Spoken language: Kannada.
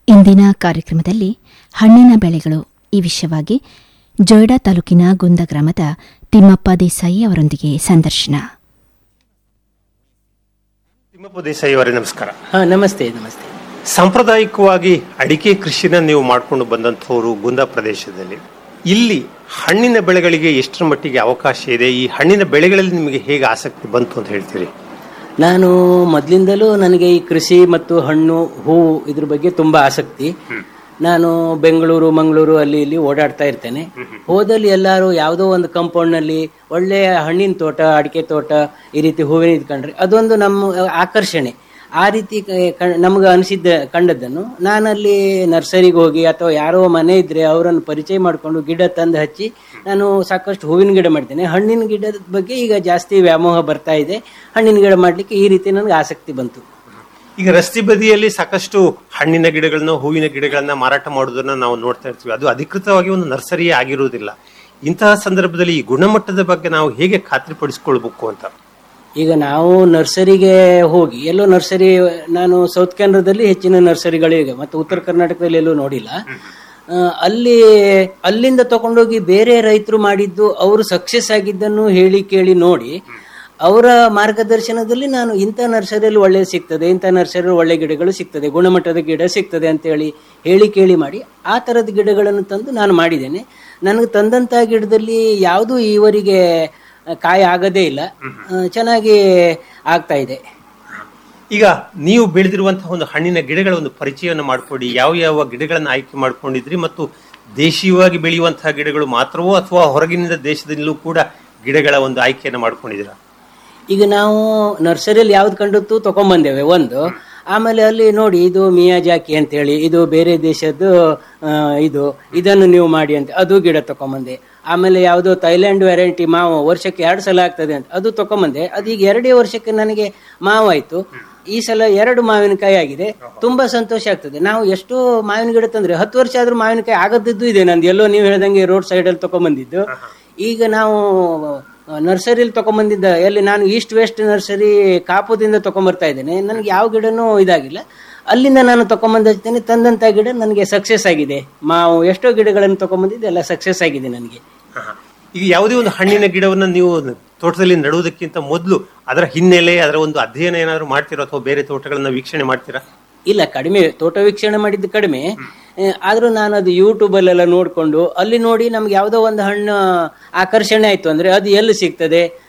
ಇಂದಿನ ಕಾರ್ಯಕ್ರಮದಲ್ಲಿ ಹಣ್ಣಿನ ಬೆಳೆಗಳು ಈ ವಿಷಯವಾಗಿ ಜೊಯ್ಡಾ ತಾಲೂಕಿನ ಗುಂದ ಗ್ರಾಮದ ತಿಮ್ಮಪ್ಪ ದೇಸಾಯಿ ಅವರೊಂದಿಗೆ ಸಂದರ್ಶನ ತಿಮ್ಮಪ್ಪ ದೇಸಾಯಿ ಅವರೇ ನಮಸ್ಕಾರ ಹಾ ನಮಸ್ತೆ ನಮಸ್ತೆ ಸಾಂಪ್ರದಾಯಿಕವಾಗಿ ಅಡಿಕೆ ಕೃಷಿನ ನೀವು ಮಾಡ್ಕೊಂಡು ಬಂದಂಥವರು ಗುಂದ ಪ್ರದೇಶದಲ್ಲಿ ಇಲ್ಲಿ ಹಣ್ಣಿನ ಬೆಳೆಗಳಿಗೆ ಎಷ್ಟರ ಮಟ್ಟಿಗೆ ಅವಕಾಶ ಇದೆ ಈ ಹಣ್ಣಿನ ಬೆಳೆಗಳಲ್ಲಿ ನಿಮಗೆ ಹೇಗೆ ಆಸಕ್ತಿ ಬಂತು ಅಂತ ಹೇಳ್ತೀರಿ ನಾನು ಮೊದಲಿಂದಲೂ ನನಗೆ ಈ ಕೃಷಿ ಮತ್ತು ಹಣ್ಣು ಹೂವು ಇದ್ರ ಬಗ್ಗೆ ತುಂಬಾ ಆಸಕ್ತಿ ನಾನು ಬೆಂಗಳೂರು ಮಂಗಳೂರು ಅಲ್ಲಿ ಇಲ್ಲಿ ಓಡಾಡ್ತಾ ಇರ್ತೇನೆ ಹೋದಲ್ಲಿ ಎಲ್ಲರೂ ಯಾವುದೋ ಒಂದು ಕಾಂಪೌಂಡ್ ನಲ್ಲಿ ಒಳ್ಳೆಯ ಹಣ್ಣಿನ ತೋಟ ಅಡಿಕೆ ತೋಟ ಈ ರೀತಿ ಹೂವಿನ ಇದ್ ಕಂಡ್ರೆ ಅದೊಂದು ನಮ್ಮ ಆಕರ್ಷಣೆ ಆ ರೀತಿ ನಮ್ಗೆ ಅನಿಸಿದ್ದ ಕಂಡದ್ದನ್ನು ನಾನಲ್ಲಿ ನರ್ಸರಿಗೆ ಹೋಗಿ ಅಥವಾ ಯಾರೋ ಮನೆ ಇದ್ರೆ ಅವರನ್ನು ಪರಿಚಯ ಮಾಡಿಕೊಂಡು ಗಿಡ ತಂದು ಹಚ್ಚಿ ನಾನು ಸಾಕಷ್ಟು ಹೂವಿನ ಗಿಡ ಮಾಡ್ತೇನೆ ಹಣ್ಣಿನ ಗಿಡದ ಬಗ್ಗೆ ಈಗ ಜಾಸ್ತಿ ವ್ಯಾಮೋಹ ಬರ್ತಾ ಇದೆ ಹಣ್ಣಿನ ಗಿಡ ಮಾಡ್ಲಿಕ್ಕೆ ಈ ರೀತಿ ನನಗೆ ಆಸಕ್ತಿ ಬಂತು ಈಗ ರಸ್ತೆ ಬದಿಯಲ್ಲಿ ಸಾಕಷ್ಟು ಹಣ್ಣಿನ ಗಿಡಗಳನ್ನ ಹೂವಿನ ಗಿಡಗಳನ್ನ ಮಾರಾಟ ಮಾಡೋದನ್ನ ನಾವು ನೋಡ್ತಾ ಇರ್ತೀವಿ ಅದು ಅಧಿಕೃತವಾಗಿ ಒಂದು ನರ್ಸರಿಯೇ ಆಗಿರುವುದಿಲ್ಲ ಇಂತಹ ಸಂದರ್ಭದಲ್ಲಿ ಈ ಗುಣಮಟ್ಟದ ಬಗ್ಗೆ ನಾವು ಹೇಗೆ ಖಾತ್ರಿಪಡಿಸಿಕೊಳ್ಬೇಕು ಅಂತ ಈಗ ನಾವು ನರ್ಸರಿಗೆ ಹೋಗಿ ಎಲ್ಲೋ ನರ್ಸರಿ ನಾನು ಸೌತ್ ಕೆನರಾದಲ್ಲಿ ಹೆಚ್ಚಿನ ನರ್ಸರಿಗಳಿವೆ ಮತ್ತು ಉತ್ತರ ಕರ್ನಾಟಕದಲ್ಲಿ ಎಲ್ಲೂ ನೋಡಿಲ್ಲ ಆ, ಅಲ್ಲಿ ಅಲ್ಲಿಂದ ತಗೊಂಡೋಗಿ ಬೇರೆ ರೈತರು ಮಾಡಿದ್ದು ಅವರು ಸಕ್ಸಸ್ ಆಗಿದ್ದನ್ನು ಹೇಳಿ ಕೇಳಿ ನೋಡಿ ಅವರ ಮಾರ್ಗದರ್ಶನದಲ್ಲಿ ನಾನು ಇಂಥ ನರ್ಸರಿಯಲ್ಲಿ ಒಳ್ಳೆ ಸಿಗ್ತದೆ ಇಂಥ ನರ್ಸರಿಯಲ್ಲಿ ಒಳ್ಳೆ ಗಿಡಗಳು ಸಿಗ್ತದೆ ಗುಣಮಟ್ಟದ ಗಿಡ ಸಿಗ್ತದೆ ಅಂತ ಹೇಳಿ ಹೇಳಿ ಕೇಳಿ ಮಾಡಿ ಆ ಥರದ ಗಿಡಗಳನ್ನು ತಂದು ನಾನು ಮಾಡಿದ್ದೇನೆ ನನಗೆ ತಂದಂಥ ಗಿಡದಲ್ಲಿ ಯಾವುದೂ ಈವರೆಗೆ ಕಾಯಿ ಆಗದೇ ಇಲ್ಲ ಆ, ಚೆನ್ನಾಗಿ ಆಗ್ತಾ ಇದೆ ಈಗ ನೀವು ಬೆಳೆದಿರುವಂತಹ ಒಂದು ಹಣ್ಣಿನ ಗಿಡಗಳ ಒಂದು ಪರಿಚಯವನ್ನು ಮಾಡಿಕೊಡಿ ಯಾವ ಯಾವ ಗಿಡಗಳನ್ನು ಆಯ್ಕೆ ಮಾಡ್ಕೊಂಡಿದ್ರಿ ಮತ್ತು ದೇಶೀಯವಾಗಿ ಬೆಳೆಯುವಂತಹ ಗಿಡಗಳು ಮಾತ್ರವೋ ಅಥವಾ ಹೊರಗಿನಿಂದ ದೇಶದಲ್ಲೂ ಕೂಡ ಗಿಡಗಳ ಒಂದು ಆಯ್ಕೆಯನ್ನು ಮಾಡ್ಕೊಂಡಿದ್ದೀರಾ ಈಗ ನಾವು ನರ್ಸರಿಯಲ್ಲಿ ಯಾವ್ದು ಕಂಡದ್ದು ತಗೊಂಡ್ಬಂದೇವೆ ಒಂದು ಆಮೇಲೆ ಅಲ್ಲಿ ನೋಡಿ ಇದು ಮಿಯಾಜಾಕಿ ಅಂತೇಳಿ ಇದು ಬೇರೆ ದೇಶದ್ದು ಆ, ಇದು ಇದನ್ನು ನೀವು ಮಾಡಿ ಅಂತ ಅದು ಗಿಡ ತಗೊಂಬಂದೆ ಆಮೇಲೆ ಯಾವುದೋ ಥೈಲ್ಯಾಂಡ್ ವೆರೈಟಿ ಮಾವು ವರ್ಷಕ್ಕೆ ಎರಡು ಸಲ ಆಗ್ತದೆ ಅಂತ ಅದು ತಗೊಂಬಂದೆ ಅದು ಈಗ ಎರಡೇ ವರ್ಷಕ್ಕೆ ನನಗೆ ಮಾವು ಆಯ್ತು ಈ ಸಲ ಎರಡು ಮಾವಿನಕಾಯಿ ಆಗಿದೆ ತುಂಬಾ ಸಂತೋಷ ಆಗ್ತದೆ ನಾವು ಎಷ್ಟೋ ಮಾವಿನ ಗಿಡ ತಂದ್ರೆ ಹತ್ತು ವರ್ಷ ಆದ್ರೂ ಮಾವಿನಕಾಯಿ ಆಗದ್ದದ್ದು ಇದೆ ನಂದು ಎಲ್ಲೋ ನೀವು ಹೇಳ್ದಂಗೆ ರೋಡ್ ಸೈಡಲ್ಲಿ ತಗೊಂಬಂದಿದ್ದು ಈಗ ನಾವು ನರ್ಸರಿಲಿ ತಗೊಂಬಂದಿದ್ದ ಎಲ್ಲಿ ನಾನು ಈಸ್ಟ್ ವೆಸ್ಟ್ ನರ್ಸರಿ ಕಾಪುದಿಂದ ತಗೊಂಬರ್ತಾ ಇದ್ದೇನೆ ನನಗೆ ಯಾವ ಗಿಡನೂ ಇದಾಗಿಲ್ಲ ಅಲ್ಲಿಂದ ನಾನು ತಗೊಂಬಂದಿರ್ತೇನೆ ತಂದಂತ ಗಿಡ ನನಗೆ ಸಕ್ಸಸ್ ಆಗಿದೆ ಮಾವು ಎಷ್ಟೋ ಗಿಡಗಳನ್ನು ತಗೊಂಬಂದಿದ್ದು ಎಲ್ಲ ಸಕ್ಸಸ್ ಆಗಿದೆ ನನಗೆ ಈಗ ಯಾವುದೇ ಒಂದು ಹಣ್ಣಿನ ಗಿಡವನ್ನ ನೀವು ತೋಟದಲ್ಲಿ ನಡುವುದಕ್ಕಿಂತ ಮೊದಲು ಅದರ ಹಿನ್ನೆಲೆ ಅದರ ಒಂದು ಅಧ್ಯಯನ ಏನಾದರೂ ಮಾಡ್ತೀರಾ ಅಥವಾ ಬೇರೆ ತೋಟಗಳನ್ನ ವೀಕ್ಷಣೆ ಮಾಡ್ತೀರಾ ಇಲ್ಲ ಕಡಿಮೆ ತೋಟ ವೀಕ್ಷಣೆ ಮಾಡಿದ್ದು ಕಡಿಮೆ ಆ, ಆದ್ರೂ ನಾನು ಅದು ಯೂಟ್ಯೂಬಲ್ಲೆಲ್ಲ ನೋಡಿಕೊಂಡು ಅಲ್ಲಿ ನೋಡಿ ನಮ್ಗೆ ಯಾವುದೋ ಒಂದು ಹಣ್ಣು ಆಕರ್ಷಣೆ ಆಯ್ತು ಅಂದ್ರೆ ಅದು ಎಲ್ಲಿ ಸಿಗ್ತದೆ